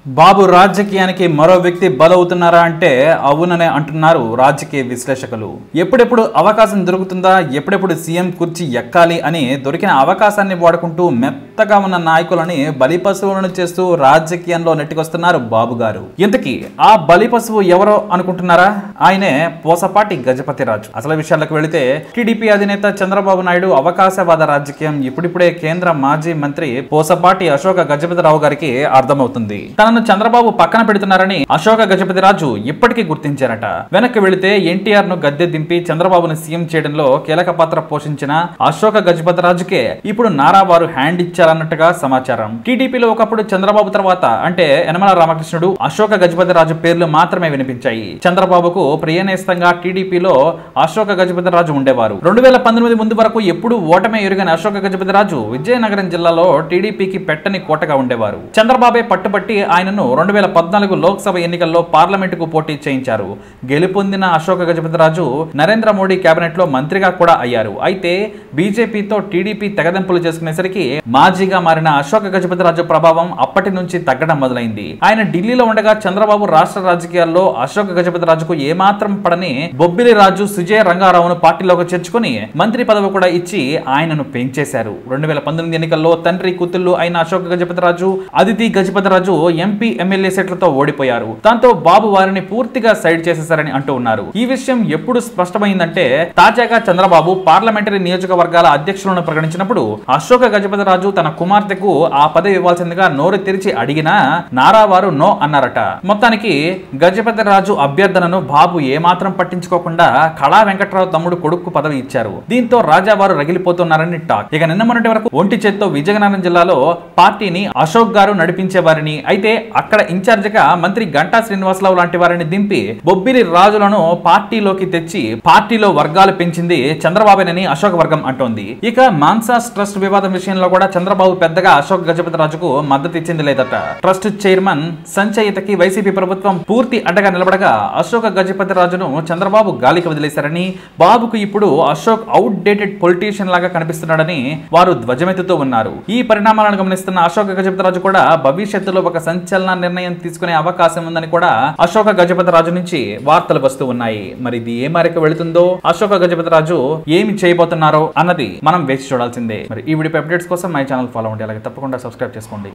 బాబు రాజకీయానికి మరో వ్యక్తి బలవుతున్నారా అంటే అవుననే అంటున్నారు రాజకీయ విశ్లేషకులు ఎప్పుడెప్పుడు అవకాశం దొరుకుతుందా ఎప్పుడెప్పుడు సీఎం కుర్చీ ఎక్కాలి అని దొరికిన అవకాశాన్ని వాడుకుంటూ మెత్తగా ఉన్న నాయకులని బలి పశువులను చేస్తూ రాజకీయంలో నెట్టుకొస్తున్నారు బాబు గారు ఇంతకీ ఆ బలి పశువు ఎవరో అనుకుంటున్నారా ఆయనే పోసపాటి గజపతి రాజు అసలు విషయాలకు వెళితే టీడీపీ అధినేత చంద్రబాబు నాయుడు అవకాశవాద రాజకీయం ఇప్పుడిప్పుడే కేంద్ర మాజీ మంత్రి పోసపాటి అశోక గజపతిరావు గారికి అర్థమవుతుంది తనను చంద్రబాబు పక్కన పెడుతున్నారని అశోక గజపతి రాజు ఇప్పటికీ గుర్తించారట వెనక్కి వెళితే ఎన్టీఆర్ ను గద్దె దింపి చంద్రబాబును సీఎం చేయడంలో కీలక పాత్ర పోషించిన అశోక గజపతి రాజుకే ఇప్పుడు నారా వారు హ్యాండ్ ఇచ్చారన్నట్టుగా సమాచారం టీడీపీలో ఒకప్పుడు చంద్రబాబు తర్వాత అంటే యనమల రామకృష్ణుడు అశోక గజపతి రాజు పేర్లు మాత్రమే వినిపించాయి చంద్రబాబుకు ప్రియనేస్తంగా టీడీపీలో అశోక గజపతి రాజు ఉండేవారు రెండు వేల పంతొమ్మిది ముందు వరకు ఎప్పుడు ఓటమే ఎరుగని అశోక గజపతి రాజు విజయనగరం జిల్లాలో టీడీపీకి పెట్టని కోటగా ఉండేవారు చంద్రబాబే పట్టుబట్టి ఆయనను రెండు వేల పద్నాలుగు లోక్సభ ఎన్నికల్లో పార్లమెంటుకు పోటీ చేయించారు గెలుపొందిన అశోక గజపతి రాజు నరేంద్ర మోడీ కేబినెట్ లో మంత్రిగా కూడా అయ్యారు అయితే బీజేపీతో టీడీపీ తెగదెంపులు చేసుకునేసరికి మాజీగా మారిన అశోక గజపతి రాజు ప్రభావం అప్పటి నుంచి తగ్గడం మొదలైంది ఆయన ఢిల్లీలో ఉండగా చంద్రబాబు రాష్ట్ర రాజకీయాల్లో అశోక గజపతి రాజుకు ఏమాత్రం పడని బొబ్బిలి రాజు సుజయ రంగారావును పార్టీలోకి చేర్చుకుని మంత్రి పదవి కూడా ఇచ్చి ఆయనను పెంచేశారు రెండు వేల పంతొమ్మిది ఎన్నికల్లో తండ్రి కూతుళ్ళు అయిన అశోక గజపతి రాజు అదితి గజపతి రాజు ఎంపీ ఎమ్మెల్యే సీట్లతో ఓడిపోయారు దాంతో బాబు వారిని పూర్తిగా సైడ్ చేసేశారని అంటూ ఉన్నారు ఈ విషయం ఎప్పుడు స్పష్టమైందంటే తాజాగా చంద్రబాబు పార్లమెంటరీ నియోజకవర్గాల అధ్యక్షులను ప్రకటించినప్పుడు అశోక గజపతి రాజు తన కుమార్తెకు ఆ పదవి ఇవ్వాల్సిందిగా నోరు తెరిచి అడిగినా నారా వారు నో అన్నారట మొత్తానికి గజపతి రాజు అభ్యర్థనను బాబు ఏమాత్రం పట్టించుకోకుండా కళా వెంకట్రావు తమ్ముడు కొడుకు పదవి ఇచ్చారు దీంతో రాజావారు రగిలిపోతున్నారని టాక్ ఇక నిన్న మొన్నటి వరకు ఒంటి చేత్తో విజయనగరం జిల్లాలో పార్టీని అశోక్ గారు నడిపించేవారని అయితే అక్కడ ఇన్ఛార్జిగా మంత్రి గంటా శ్రీనివాసరావు లాంటి వారిని దింపి బొబ్బిలి రాజులను పార్టీలోకి తెచ్చి పార్టీలో వర్గాలు పెంచింది చంద్రబాబునని అశోక్ వర్గం అంటోంది ఇక మాన్సాస్ ట్రస్ట్ వివాదం విషయంలో కూడా చంద్రబాబు పెద్దగా అశోక్ గజపతి రాజుకు మద్దతు ఇచ్చింది లేదట ట్రస్ట్ చైర్మన్ సంచయితకి వైసీపీ ప్రభుత్వం పూర్తి అడ్డగా నిలబడగా అశోక గజపతి రాజును చంద్రబాబు గాలికి వదిలేశారని బాబుకు ఇప్పుడు అశోక్ అవుట్ డేటెడ్ పొలిటీషియన్ లాగా కనిపిస్తున్నాడని వారు ధ్వజమెత్తుతూ ఉన్నారు ఈ పరిణామాలను గమనిస్తున్న అశోక గజపతి రాజు కూడా భవిష్యత్తులో ఒక సంచలన నిర్ణయం తీసుకునే అవకాశం ఉందని కూడా అశోక గజపతి రాజు నుంచి వార్తలు వస్తూ ఉన్నాయి మరి ఇది ఏ మేరకు వెళుతుందో అశోక గజపతి రాజు ఏమి చేయబోతున్నారో అన్నది మనం వేచి చూడాల్సిందే మరి ఈ వీడియో అప్డేట్స్ కోసం మై ఛానల్ ఫాలో అవ్వండి అలాగే తప్పకుండా సబ్స్క్రైబ్ చేసుకోండి